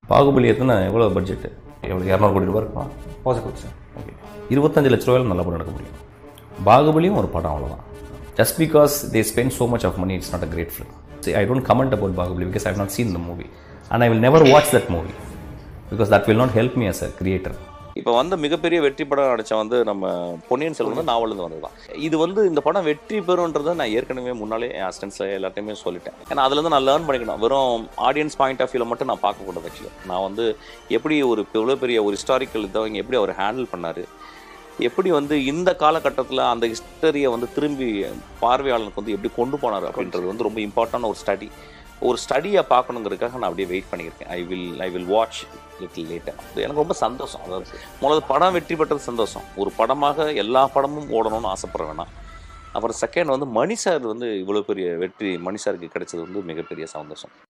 பாகுபலி எத்தனை எவ்வளோ பட்ஜெட்டு எவ்வளோ இரநூறு கோடி ரூபாய் இருக்குமா பாசிபிள் சார் ஓகே இருபத்தஞ்சு லட்ச ரூபாயில் நல்ல படம் எடுக்க முடியும் பாகுபலியும் ஒரு படம் அவ்வளோதான் just because they spend so much of money it's not a great film See, I don't comment about Bahubali because I have not seen the movie and I will never watch that movie because that will not help me as a creator. இப்போ வந்து மிகப்பெரிய வெற்றி படம் நடிச்ச வந்து நம்ம பொன்னியின் செல்வன் வந்து நாவலேருந்து வந்தது தான் இது வந்து இந்த படம் வெற்றி பெறும்ன்றதை நான் ஏற்கனவே முன்னாலே என் அசிஸ்டன்ஸில் எல்லாத்தையுமே சொல்லிட்டேன் ஏன்னா அதுலேருந்து நான் லேர்ன் பண்ணிக்கணும் வெறும் ஆடியன்ஸ் பாயிண்ட் ஆஃப் வியூவில் மட்டும் நான் பார்க்கக்கூடாது ஆக்சுவலி நான் வந்து எப்படி ஒரு இவ்வளோ பெரிய ஒரு ஹிஸ்டாரிக்கல் இதை எப்படி அவர் ஹேண்டில் பண்ணார் எப்படி வந்து இந்த காலகட்டத்தில் அந்த ஹிஸ்டரியை வந்து திரும்பி பார்வையாளனுக்கு வந்து எப்படி கொண்டு போனார் அப்படின்றது வந்து ரொம்ப இம்பார்ட்டன்ட் ஒரு ஸ்டடி ஒரு ஸ்டடியை பார்க்கணுங்கிறதுக்காக நான் அப்படியே வெயிட் பண்ணியிருக்கேன் I will I will watch little later அது எனக்கு ரொம்ப சந்தோஷம் அதாவது முதல்ல படம் வெற்றி பெற்றது சந்தோஷம் ஒரு படமாக எல்லா படமும் ஓடணும்னு ஆசைப்பட வேணாம் அப்புறம் செகண்ட் வந்து மணி சார் வந்து இவ்வளோ பெரிய வெற்றி மணி சாருக்கு கிடைச்சது வந்து மிகப்பெரிய சந்தோஷம்